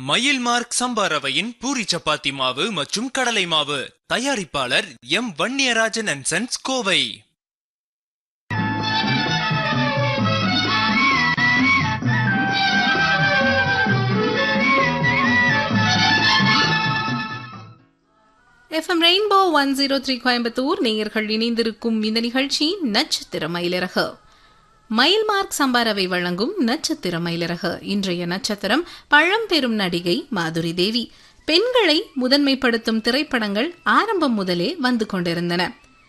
மயில் மார்க் சம்பா ரவையின் பூரி சப்பாத்தி மாவு மற்றும் கடலை மாவு தயாரிப்பாளர் M Vanniyarajan and sons Kovai FM Rainbow one zero three Coimbatore நேயர்கள் இணைந்திருக்கும் இந்த நிகழ்ச்சி நட்சத்திர மயிலிறகு மயில்மார்க் சம்பாரவை வழங்கும் நட்சத்திர மயிலிறகு இன்றைய நட்சத்திரம் பழம்பெரும் நடிகை மாதுரி தேவி பெண்களை முதன்மைப்படுத்தும் திரைப்படங்கள் ஆரம்பம் முதலே வந்து கொண்டிருந்தன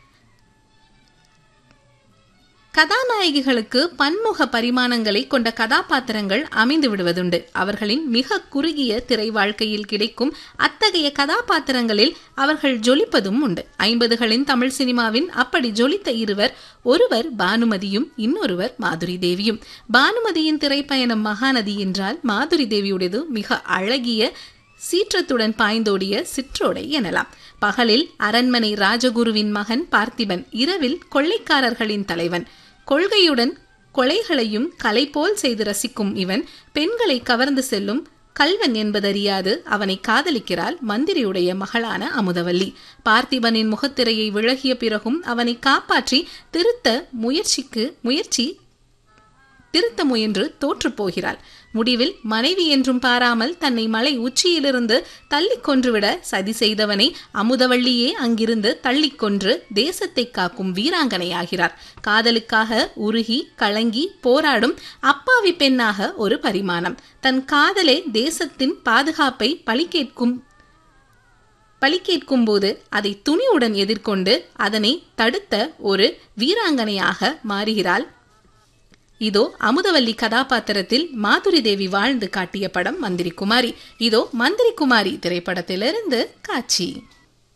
கதாநாயகிகளுக்கு பன்முக பரிமாணங்களை கொண்ட கதாபாத்திரங்கள் அமைந்து விடுவதுண்டு அவர்களின் மிக குறுகிய திரை வாழ்க்கையில் கிடைக்கும் அத்தகைய கதாபாத்திரங்களில் அவர்கள் ஜொலிப்பதும் உண்டு ஐம்பதுகளின் தமிழ் சினிமாவின் அப்படி ஜொலித்த இருவர் ஒருவர் பானுமதியும் இன்னொருவர் மாதுரி தேவியும் பானுமதியின் திரைப்பயணம் மகாநதி என்றால் மாதுரி தேவியுடையது மிக அழகிய சீற்றத்துடன் பாய்ந்தோடிய சிற்றோடை எனலாம் பகலில் அரண்மனை ராஜகுருவின் மகன் பார்த்திபன் இரவில் கொள்ளைக்காரர்களின் தலைவன் கொள்கையுடன் கொலைகளையும் கலை போல் செய்து ரசிக்கும் இவன் பெண்களை கவர்ந்து செல்லும் கல்வன் என்பதறியாது அவனை காதலிக்கிறாள் மந்திரியுடைய மகளான அமுதவல்லி பார்த்திபனின் முகத்திரையை விலகிய பிறகும் அவனை காப்பாற்றி திருத்த முயற்சிக்கு முயற்சி திருத்த முயன்று தோற்று போகிறாள் முடிவில் மனைவி என்றும் பாராமல் தன்னை மலை உச்சியிலிருந்து தள்ளிக் கொன்றுவிட சதி செய்தவனை அமுதவள்ளியே அங்கிருந்து தள்ளிக் கொன்று தேசத்தை காக்கும் வீராங்கனையாகிறார் காதலுக்காக உருகி கலங்கி போராடும் அப்பாவி பெண்ணாக ஒரு பரிமாணம் தன் காதலே தேசத்தின் பாதுகாப்பை பழிகேட்கும் பழிகேட்கும் போது அதை துணிவுடன் எதிர்கொண்டு அதனை தடுத்த ஒரு வீராங்கனையாக மாறுகிறாள் இதோ அமுதவல்லி கதாபாத்திரத்தில் மாதுரி தேவி வாழ்ந்து காட்டிய படம் மந்திரி குமாரி இதோ மந்திரி குமாரி திரைப்படத்திலிருந்து காட்சி